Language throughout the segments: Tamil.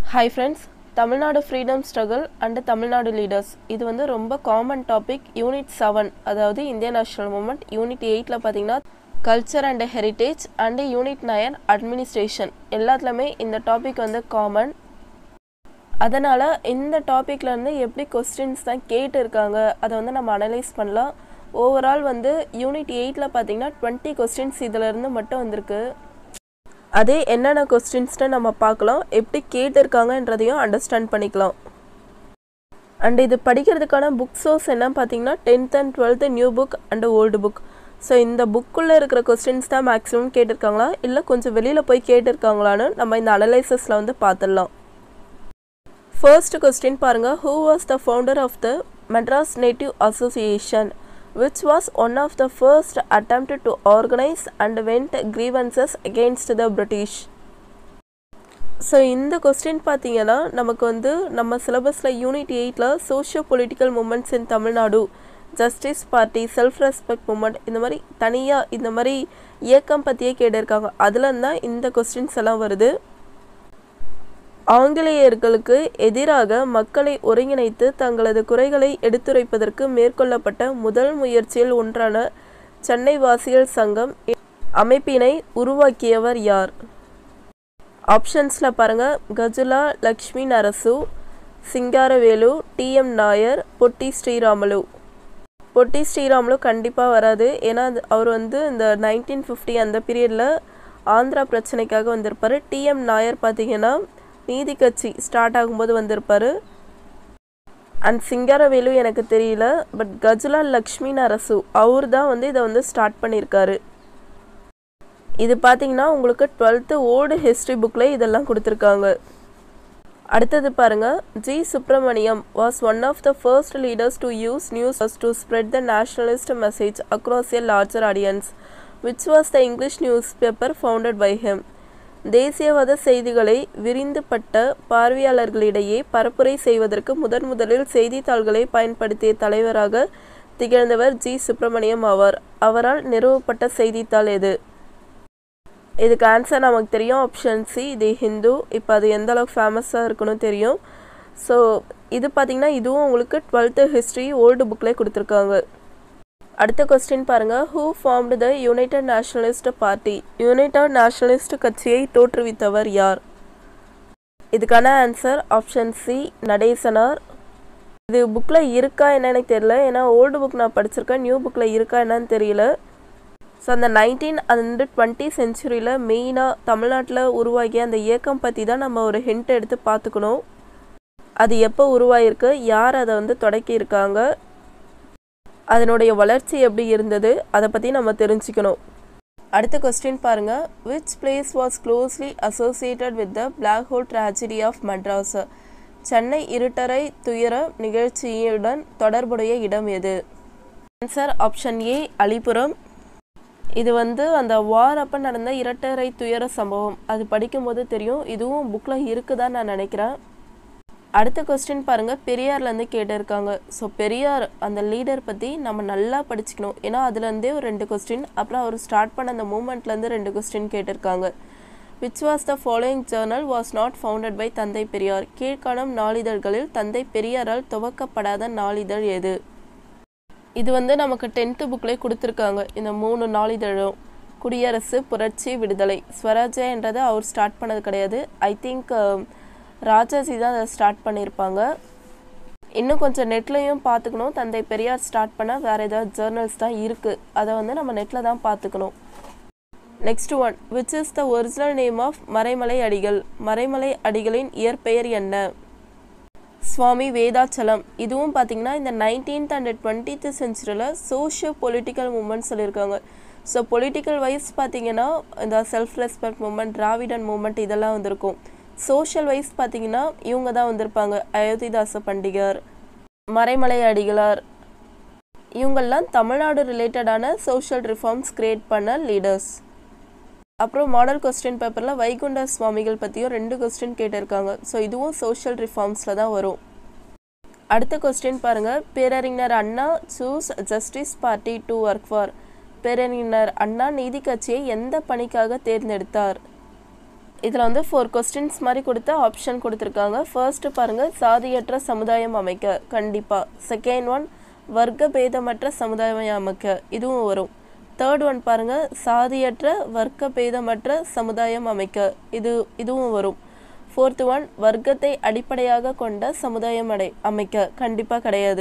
Hi friends Tamil Nadu freedom struggle and Tamil Nadu leaders இது வந்து ரொம்ப காமன் டாபிக் யூனிட் செவன் அதாவது இந்தியன் நேஷனல் மூமெண்ட் யூனிட் எயிட்டில் பார்த்தீங்கன்னா culture and heritage and unit nine administration எல்லாத்துலேயுமே இந்த டாபிக் வந்து காமன் அதனால் இந்த டாப்பிக்லேருந்து எப்படி கொஸ்டின்ஸ் தான் கேட்டிருக்காங்க அதை வந்து நம்ம அனலைஸ் பண்ணலாம் ஓவரால் வந்து யூனிட் எயிட்டில் பார்த்தீங்கன்னா டுவெண்ட்டி கொஸ்டின்ஸ் இதிலேருந்து மட்டும் வந்திருக்கு அதே என்னென்ன கொஸ்டின்ஸ்னு நம்ம பார்க்கலாம் எப்படி கேட்டிருக்காங்கன்றதையும் அண்டர்ஸ்டாண்ட் பண்ணிக்கலாம் அண்ட் இது படிக்கிறதுக்கான புக் சோர்ஸ் என்ன பார்த்தீங்கன்னா tenth and twelfth new book and old book so இந்த புக்குள்ளே இருக்கிற கொஸ்டின்ஸ் தான் மேக்ஸிமம் கேட்டிருக்காங்களா இல்லை கொஞ்சம் வெளியில் போய் கேட்டிருக்காங்களான்னு நம்ம இந்த அனலைசஸில் வந்து பார்த்துடலாம் ஃபர்ஸ்ட் கொஸ்டின் பாருங்கள் who was the founder of the Madras native association which was one of the first attempt to organize and vent grievances against the British. So இந்த கொஸ்டின் பார்த்தீங்கன்னா நமக்கு வந்து நம்ம சிலபஸில் யூனிட் எயிட்டில் socio political movements in Tamil Nadu justice party self respect movement இந்த மாதிரி தனியாக இந்த மாதிரி இயக்கம் பற்றியே கேட்டிருக்காங்க அதில் தான் இந்த கொஸ்டின்ஸ் எல்லாம் வருது ஆங்கிலேயர்களுக்கு எதிராக மக்களை ஒருங்கிணைத்து தங்களது குறைகளை எடுத்துரைப்பதற்கு மேற்கொள்ளப்பட்ட முதல் முயற்சியில் ஒன்றான சென்னை வாசிகள் சங்கம் அமைப்பினை உருவாக்கியவர் யார் ஆப்ஷன்ஸில் பாருங்கள் கஜுலா லக்ஷ்மி நரசு சிங்காரவேலு டிஎம் நாயர் பொட்டி ஸ்ரீராமலு பொட்டி ஸ்ரீராமலு கண்டிப்பாக வராது ஏன்னா அவர் வந்து இந்த நைன்டீன் ஃபிஃப்டி அந்த பீரியடில் ஆந்திரா பிரச்சனைக்காக வந்திருப்பார் டிஎம் நாயர் பார்த்தீங்கன்னா நீதி கட்சி ஸ்டார்ட் ஆகும்போது வந்திருப்பார் அண்ட் சிங்காரவேலு எனக்கு தெரியல பட் கஜுலா லக்ஷ்மி நரசு அவர் தான் வந்து இதை வந்து ஸ்டார்ட் பண்ணியிருக்காரு இது பார்த்தீங்கன்னா உங்களுக்கு டுவெல்த்து ஓல்டு ஹிஸ்ட்ரி புக்கில் இதெல்லாம் கொடுத்துருக்காங்க அடுத்தது பாருங்க G Subramaniam was one of the first leaders to use news to spread the nationalist message across a larger audience which was the English newspaper founded by him தேசியவாத செய்திகளை விரிந்துபட்ட பார்வையாளர்களிடையே பரப்புரை செய்வதற்கு முதன் முதலில் செய்தித்தாள்களை பயன்படுத்திய தலைவராக திகழ்ந்தவர் ஜி சுப்பிரமணியம் ஆவார் அவரால் நிறுவப்பட்ட செய்தித்தாள் எது இதுக்கு ஆன்சர் நமக்கு தெரியும் ஆப்ஷன் சி தி ஹிந்து இப்போ அது எந்த அளவுக்கு ஃபேமஸாக இருக்குன்னு தெரியும் ஸோ இது பார்த்திங்கன்னா இதுவும் உங்களுக்கு டுவெல்த்து ஹிஸ்ட்ரி ஓல்டு புக்கில் கொடுத்துருக்காங்க அடுத்த கொஸ்டின் பாருங்கள் who formed the United Nationalist Party United Nationalist கட்சியை தோற்றுவித்தவர் யார் இதுக்கான ஆன்சர் ஆப்ஷன் சி நடேசனார் இது புக்கில் இருக்கா என்னன்னு தெரியல ஏன்னா ஓல்டு புக் நான் படிச்சிருக்கேன் நியூ புக்கில் இருக்கா என்னன்னு தெரியல ஸோ அந்த நைன்டீன் அண்ட் டுவெண்ட்டி செஞ்சுரியில் மெயினாக தமிழ்நாட்டில் உருவாகிய அந்த இயக்கம் பற்றி தான் நம்ம ஒரு ஹிண்ட் எடுத்து பார்த்துக்கணும் அது எப்போ உருவாயிருக்கு யார் அதை வந்து தொடக்கி இருக்காங்க அதனுடைய வளர்ச்சி எப்படி இருந்தது அதை பற்றி நம்ம தெரிஞ்சுக்கணும் அடுத்த கொஸ்டின் பாருங்க which place was closely associated with the black hole tragedy of Madras Chennai இருட்டரை துயர நிகழ்ச்சியுடன் தொடர்புடைய இடம் எது ஆன்சர் ஆப்ஷன் ஏ அலிபுரம் இது வந்து அந்த வார் அப்போ நடந்த இரட்டரை துயர சம்பவம் அது படிக்கும்போது தெரியும் இதுவும் புக்கில் இருக்குதான்னு நான் நினைக்கிறேன் அடுத்த கொஸ்டின் பாருங்கள் பெரியார்லேருந்து கேட்டிருக்காங்க ஸோ பெரியார் அந்த லீடர் பற்றி நம்ம நல்லா படிச்சுக்கணும் ஏன்னா அதுலேருந்தே ஒரு ரெண்டு கொஸ்டின் அப்புறம் அவர் ஸ்டார்ட் பண்ண அந்த மூமெண்ட்லேருந்து ரெண்டு கொஸ்டின் கேட்டிருக்காங்க which was the following journal was not founded by தந்தை பெரியார் கீழ்காணும் நாளிதழ்களில் தந்தை பெரியாரால் துவக்கப்படாத நாளிதழ் எது இது வந்து நமக்கு டென்த்து புக்லேயே கொடுத்துருக்காங்க இந்த மூணு நாளிதழும் குடியரசு புரட்சி விடுதலை ஸ்வராஜ்யா என்றதை அவர் ஸ்டார்ட் பண்ணது கிடையாது ஐ திங்க் ராஜாஜி தான் அதை ஸ்டார்ட் பண்ணியிருப்பாங்க இன்னும் கொஞ்சம் நெட்லையும் பார்த்துக்கணும் தந்தை பெரியார் ஸ்டார்ட் பண்ண வேறு ஏதாவது ஜேர்னல்ஸ் தான் இருக்குது அதை வந்து நம்ம நெட்டில் தான் பார்த்துக்கணும் next one which is the original name of Maraimalai Adigal Maraimalai அடிகளின் இயற்பெயர் என்ன சுவாமி வேதாச்சலம் இதுவும் பார்த்தீங்கன்னா இந்த நைன்டீன்த் அண்ட் டுவெண்ட்டீத் செஞ்சுரியில் சோஷியோ பொலிட்டிக்கல் மூமெண்ட் சொல்லியிருக்காங்க ஸோ பொலிட்டிக்கல் வைஸ் பார்த்தீங்கன்னா இந்த self respect movement Dravidan movement இதெல்லாம் வந்திருக்கும் சோஷியல் வைஸ் பார்த்தீங்கன்னா இவங்க தான் வந்திருப்பாங்க அயோத்திதாச பண்டிகர் மறைமலை அடிகளார் இவங்கெல்லாம் தமிழ்நாடு ரிலேட்டடான சோஷியல் ரிஃபார்ம்ஸ் கிரியேட் பண்ண லீடர்ஸ் அப்புறம் மாடல் கொஸ்டின் பேப்பரில் வைகுண்ட சுவாமிகள் பற்றியும் ரெண்டு கொஸ்டின் கேட்டிருக்காங்க ஸோ இதுவும் சோஷியல் ரிஃபார்ம்ஸில் தான் வரும் அடுத்த கொஸ்டின் பாருங்கள் பேரறிஞர் Anna choose justice party to work for பேரறிஞர் அண்ணா நீதி கட்சியை எந்த பணிக்காக தேர்ந்தெடுத்தார் இதில் வந்து ஃபோர் கொஸ்டின்ஸ் மாதிரி கொடுத்து ஆப்ஷன் கொடுத்துருக்காங்க ஃபர்ஸ்ட்டு பாருங்கள் சாதியற்ற சமுதாயம் அமைக்க கண்டிப்பாக செகண்ட் ஒன் வர்க்க பேதமற்ற சமுதாயம் அமைக்க இதுவும் வரும் தேர்ட் ஒன் பாருங்கள் சாதியற்ற வர்க்க பேதமற்ற சமுதாயம் அமைக்க இது இதுவும் வரும் ஃபோர்த் ஒன் வர்க்கத்தை அடிப்படையாக கொண்ட சமுதாயம் அடை அமைக்க கண்டிப்பாக கிடையாது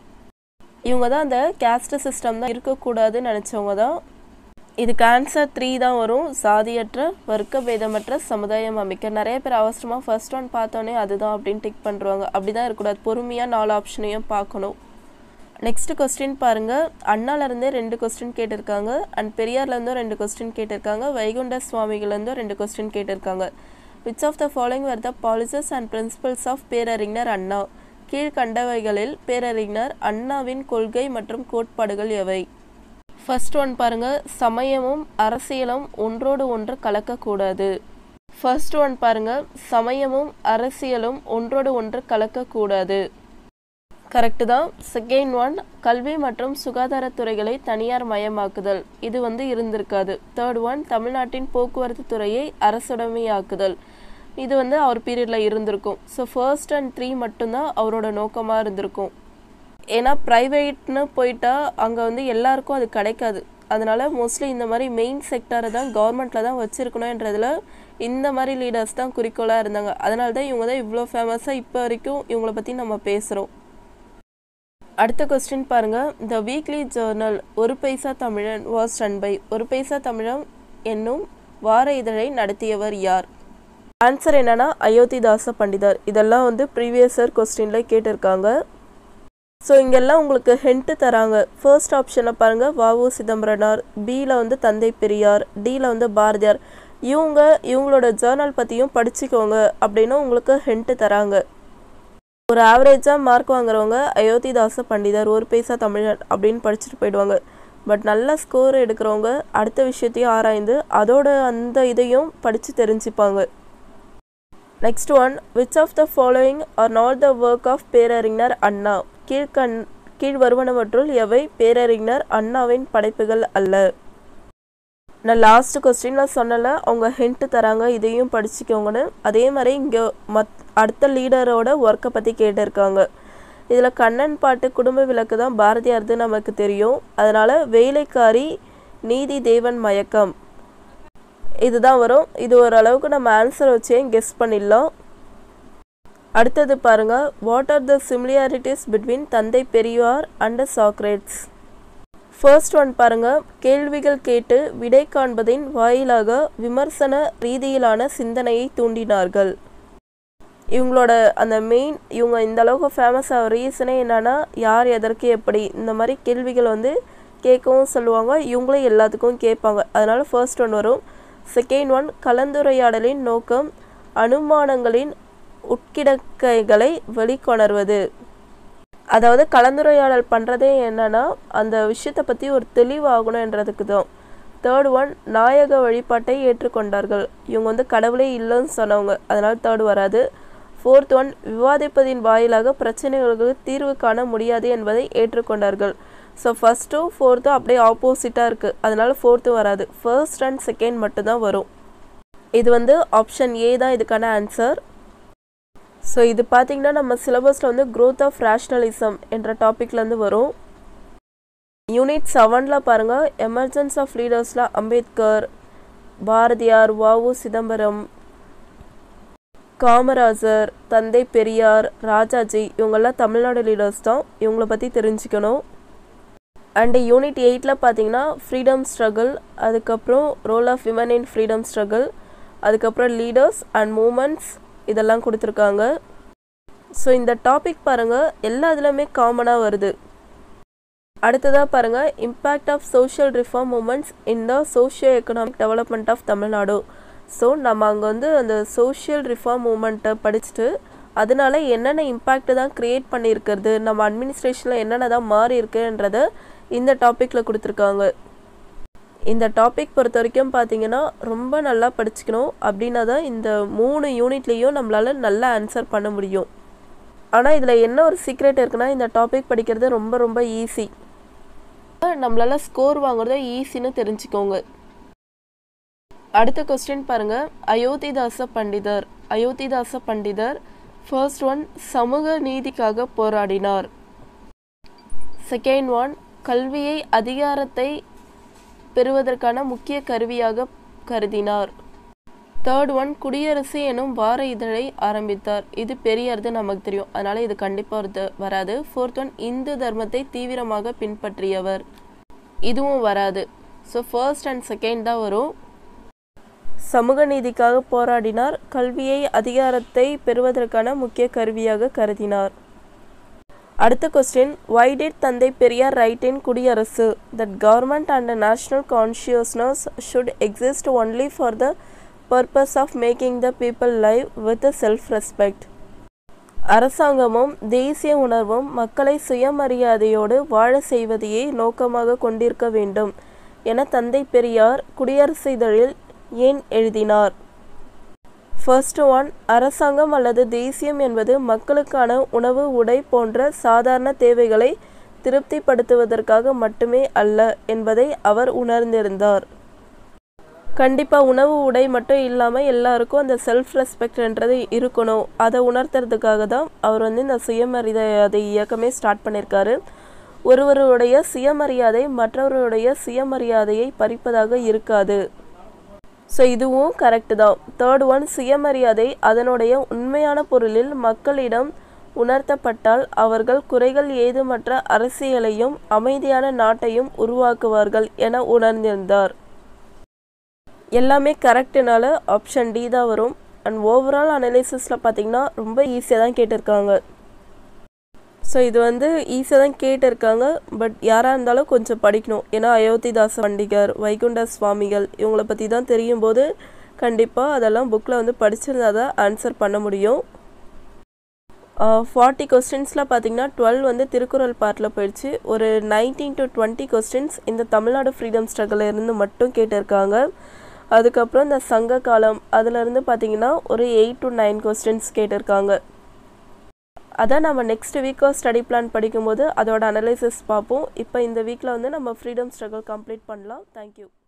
இவங்க தான் அந்த கேஸ்ட் சிஸ்டம் தான் இருக்கக்கூடாதுன்னு நினச்சவங்க தான் இதுக்கு ஆன்சர் த்ரீ தான் வரும் சாதியற்ற வர்க்க பேதமற்ற சமுதாயம் அமைக்க நிறைய பேர் அவசரமாக ஃபர்ஸ்ட் ஒன் பார்த்தோன்னே அதுதான் அப்படின்னு டிக் பண்ணுறாங்க அப்படி தான் இருக்கக்கூடாது பொறுமையாக நாலு ஆப்ஷனையும் பார்க்கணும் நெக்ஸ்ட் கொஸ்டின் பாருங்கள் அண்ணாலேருந்தே ரெண்டு கொஸ்டின் கேட்டிருக்காங்க அண்ட் பெரியார்லேருந்தும் ரெண்டு கொஸ்டின் கேட்டிருக்காங்க வைகுண்ட சுவாமிகள்லேருந்தும் ரெண்டு கொஸ்டின் கேட்டிருக்காங்க which of the following were the policies and principles of பேரறிஞர் அண்ணா கீழ்கண்டவைகளில் பேரறிஞர் அண்ணாவின் கொள்கை மற்றும் கோட்பாடுகள் எவை ஃபர்ஸ்ட் ஒன் பாருங்க சமயமும் அரசியலும் ஒன்றோடு ஒன்று கலக்கக்கூடாது ஃபர்ஸ்ட் ஒன் பாருங்க சமயமும் அரசியலும் ஒன்றோடு ஒன்று கலக்கக்கூடாது கரெக்டு தான் செகண்ட் ஒன் கல்வி மற்றும் சுகாதாரத்துறைகளை தனியார் மயமாக்குதல் இது வந்து இருந்திருக்காது தேர்ட் ஒன் தமிழ்நாட்டின் போக்குவரத்து துறையை அரசுடைமையாக்குதல் இது வந்து அவர் பீரியடில் இருந்திருக்கும் ஸோ ஃபர்ஸ்ட் அண்ட் த்ரீ மட்டும்தான் அவரோட நோக்கமாக இருந்திருக்கும் ஏன்னா ப்ரைவேட்னு போயிட்டா அங்கே வந்து எல்லாருக்கும் அது கிடைக்காது அதனால மோஸ்ட்லி இந்த மாதிரி மெயின் செக்டரை தான் கவர்மெண்ட்டில் தான் வச்சுருக்கணுன்றதுல இந்த மாதிரி லீடர்ஸ் தான் குறிக்கோளாக இருந்தாங்க அதனால தான் இவங்க தான் இவ்வளோ ஃபேமஸாக இப்போ வரைக்கும் இவங்கள பற்றி நம்ம பேசுகிறோம் அடுத்த கொஸ்டின் பாருங்க த வீக்லி ஜேர்னல் ஒரு பைசா தமிழன் வாஸ் ரன் பை ஒரு பைசா தமிழன் என்னும் வார இதழை நடத்தியவர் யார் ஆன்சர் என்னன்னா அயோத்திதாச பண்டிதர் இதெல்லாம் வந்து ப்ரீவியஸ் இயர் கொஸ்டினில் கேட்டிருக்காங்க ஸோ இங்கெல்லாம் உங்களுக்கு ஹென்ட்டு தராங்க ஃபர்ஸ்ட் ஆப்ஷனில் பாருங்கள் வாவு சிதம்பரனார் பியில் வந்து தந்தை பெரியார் டியில் வந்து பாரதியார் இவங்க இவங்களோட ஜேர்னல் பற்றியும் படிச்சுக்கோங்க அப்படின்னு உங்களுக்கு ஹென்ட்டு தராங்க ஒரு ஆவரேஜாக மார்க் வாங்குறவங்க அயோத்திதாச பண்டிதர் ஒரு பைசா தமிழன் அப்படின்னு படிச்சுட்டு போயிடுவாங்க பட் நல்ல ஸ்கோர் எடுக்கிறவங்க அடுத்த விஷயத்தையும் ஆராய்ந்து அதோட அந்த இதையும் படித்து தெரிஞ்சுப்பாங்க next one which of the following are not the work of பேரறிஞர் அண்ணா கீழ்கண் கீழ் வருவனவற்றுள் எவை பேரறிஞர் அண்ணாவின் படைப்புகள் அல்ல நான் லாஸ்ட் கொஸ்டினில் சொன்னல அவங்க ஹிண்ட்டு தராங்க இதையும் படிச்சுக்கோங்கன்னு அதே மாதிரி இங்கே மத் அடுத்த லீடரோட ஒர்க்கை பற்றி கேட்டிருக்காங்க இதில் கண்ணன் பாட்டு குடும்ப விளக்கு தான் பாரதியார்து நமக்கு தெரியும் அதனால் வேலைக்காரி நீதி தேவன் மயக்கம் இதுதான் வரும் இது ஓரளவுக்கு நம்ம ஆன்சர் வச்சே கெஸ் பண்ணிடலாம் அடுத்தது பாருங்க what are the similarities between தந்தை Periyar and Socrates first one பாருங்க கேள்விகள் கேட்டு விடை காண்பதின் வாயிலாக விமர்சன ரீதியிலான சிந்தனையை தூண்டினார்கள் இவங்களோட அந்த மெயின் இவங்க இந்த அளவுக்கு ஃபேமஸ் ஆக ரீசனே என்னன்னா யார் எதற்கு எப்படி இந்த மாதிரி கேள்விகள் வந்து கேட்கவும் சொல்லுவாங்க இவங்களும் எல்லாத்துக்கும் கேட்பாங்க அதனால ஃபர்ஸ்ட் ஒன் வரும் செகண்ட் ஒன் கலந்துரையாடலின் நோக்கம் அனுமானங்களின் உட்கிடக்கைகளை வெளிக்கொணர்வது அதாவது கலந்துரையாடல் பண்ணுறதே என்னன்னா அந்த விஷயத்தை பற்றி ஒரு தெளிவாகணுன்றதுக்கு தான் தேர்ட் ஒன் நாயக வழிபாட்டை ஏற்றுக்கொண்டார்கள் இவங்க வந்து கடவுளே இல்லைன்னு சொன்னவங்க அதனால் தேர்ட் வராது ஃபோர்த் ஒன் விவாதிப்பதின் வாயிலாக பிரச்சனைகளுக்கு தீர்வு காண முடியாது என்பதை ஏற்றுக்கொண்டார்கள் ஸோ ஃபஸ்ட்டும் ஃபோர்த்தும் அப்படியே ஆப்போசிட்டாக இருக்குது அதனால ஃபோர்த்தும் வராது ஃபர்ஸ்ட் அண்ட் செகண்ட் மட்டும்தான் வரும் இது வந்து ஆப்ஷன் ஏ தான் இதுக்கான ஆன்சர் ஸோ இது பார்த்தீங்கன்னா நம்ம சிலபஸில் வந்து growth ஆஃப் ரேஷ்னலிசம் என்ற டாப்பிக்லேருந்து வரும் யூனிட் செவனில் பாருங்கள் எமர்ஜென்ஸ் ஆஃப் லீடர்ஸில் அம்பேத்கர் பாரதியார் வாவு சிதம்பரம் காமராஜர் தந்தை பெரியார் ராஜாஜி இவங்கெல்லாம் தமிழ்நாடு லீடர்ஸ் தான் இவங்கள பற்றி தெரிஞ்சுக்கணும் அண்டு யூனிட் எயிட்டில் பார்த்தீங்கன்னா ஃப்ரீடம் ஸ்ட்ரகிள் அதுக்கப்புறம் role of women in freedom struggle அதுக்கப்புறம் லீடர்ஸ் அண்ட் மூமெண்ட்ஸ் இதெல்லாம் கொடுத்துருக்காங்க ஸோ இந்த டாபிக் பாருங்கள் எல்லா இதுலையுமே காமனாக வருது அடுத்ததாக பாருங்கள் impact of social reform movements in the socio economic development of Tamil Nadu so நம்ம அங்கே வந்து அந்த சோஷியல் ரிஃபார்ம் மூமெண்ட்டை படிச்சுட்டு அதனால என்னென்ன இம்பேக்ட் தான் க்ரியேட் பண்ணியிருக்கிறது நம்ம அட்மினிஸ்ட்ரேஷனில் என்னென்ன தான் மாறி இருக்குன்றத இந்த டாப்பிக்கில் கொடுத்துருக்காங்க இந்த டாபிக் பொறுத்த வரைக்கும் பார்த்தீங்கன்னா ரொம்ப நல்லா படிச்சுக்கணும் அப்படின்னா தான் இந்த மூணு யூனிட்லேயும் நம்மளால் நல்லா ஆன்சர் பண்ண முடியும் ஆனால் இதில் என்ன ஒரு சீக்ரெட் இருக்குன்னா இந்த டாபிக் படிக்கிறது ரொம்ப ரொம்ப ஈஸி நம்மளால் ஸ்கோர் வாங்குறது ஈஸின்னு தெரிஞ்சுக்கோங்க அடுத்த கொஸ்டின் பாருங்க அயோத்திதாச பண்டிதர் அயோத்திதாச பண்டிதர் ஃபர்ஸ்ட் ஒன் சமூக நீதிக்காக போராடினார் செகண்ட் ஒன் கல்வியை அதிகாரத்தை பெறுவதற்கான முக்கிய கருவியாக கருதினார் தேர்ட் ஒன் குடியரசு எனும் வார இதழை ஆரம்பித்தார் இது பெரியார்து நமக்கு தெரியும் அதனால இது கண்டிப்பாக வராது ஃபோர்த் ஒன் இந்து தர்மத்தை தீவிரமாக பின்பற்றியவர் இதுவும் வராது ஸோ ஃபர்ஸ்ட் அண்ட் செகண்ட் தான் வரும் சமூக நீதிக்காக போராடினார் கல்வியை அதிகாரத்தை பெறுவதற்கான முக்கிய கருவியாக கருதினார் அடுத்த கொஸ்டின் வை டிட் தந்தை Periyar write in Kudiyarasu that government and national consciousness should exist only for the purpose of making the people live with self respect அரசாங்கமும் தேசிய உணர்வும் மக்களை சுயமரியாதையோடு வாழ செய்வதையே நோக்கமாக கொண்டிருக்க வேண்டும் என தந்தை பெரியார் குடியரசு இதழில் ஏன் எழுதினார் ஃபர்ஸ்ட் ஒன் அரசாங்கம் அல்லது தேசியம் என்பது மக்களுக்கான உணவு உடை போன்ற சாதாரண தேவைகளை திருப்திப்படுத்துவதற்காக மட்டுமே அல்ல என்பதை அவர் உணர்ந்திருந்தார் கண்டிப்பாக உணவு உடை மட்டும் இல்லாமல் எல்லாருக்கும் அந்த செல்ஃப் ரெஸ்பெக்ட்ன்றது இருக்கணும் அதை உணர்த்துறதுக்காக தான் அவர் வந்து இந்த சுயமரியாதை இயக்கமே ஸ்டார்ட் பண்ணியிருக்காரு ஒருவருடைய சுயமரியாதை மற்றவருடைய சுயமரியாதையை பறிப்பதாக இருக்காது ஸோ இதுவும் கரெக்டு தான் தேர்ட் ஒன் சுயமரியாதை அதனுடைய உண்மையான பொருளில் மக்களிடம் உணர்த்தப்பட்டால் அவர்கள் குறைகள் ஏதுமற்ற அரசியலையும் அமைதியான நாட்டையும் உருவாக்குவார்கள் என உணர்ந்திருந்தார் எல்லாமே கரெக்டுனால ஆப்ஷன் டி தான் வரும் அண்ட் ஓவரால் அனலைசிஸில் பார்த்தீங்கன்னா ரொம்ப ஈஸியாக தான் கேட்டிருக்காங்க ஸோ இது வந்து ஈஸியாக தான் கேட்டிருக்காங்க பட் யாராக இருந்தாலும் கொஞ்சம் படிக்கணும் ஏன்னா அயோத்திதாச பண்டிகர் வைகுண்ட சுவாமிகள் இவங்கள பற்றி தான் தெரியும் போது கண்டிப்பாக அதெல்லாம் புக்கில் வந்து படிச்சிருந்தா தான் ஆன்சர் பண்ண முடியும் ஃபார்ட்டி கொஸ்டின்ஸில் பார்த்தீங்கன்னா டுவெல் வந்து திருக்குறள் பார்ட்டில் போயிடுச்சு ஒரு நைன்டீன் டு டுவெண்ட்டி கொஸ்டின்ஸ் இந்த தமிழ்நாடு ஃப்ரீடம் ஸ்ட்ரகிளில் இருந்து மட்டும் கேட்டிருக்காங்க அதுக்கப்புறம் இந்த சங்க காலம் அதுலேருந்து பார்த்தீங்கன்னா ஒரு எயிட் டு நைன் கொஸ்டின்ஸ் கேட்டிருக்காங்க அதான் நம்ம நெக்ஸ்ட் வீக்காக ஸ்டடி பிளான் படிக்கும்போது அதோட அனலைசிஸ் பார்ப்போம் இப்போ இந்த வீக்கில் வந்து நம்ம ஃப்ரீடம் ஸ்ட்ரகிள் கம்ப்ளீட் பண்ணலாம் தேங்க்யூ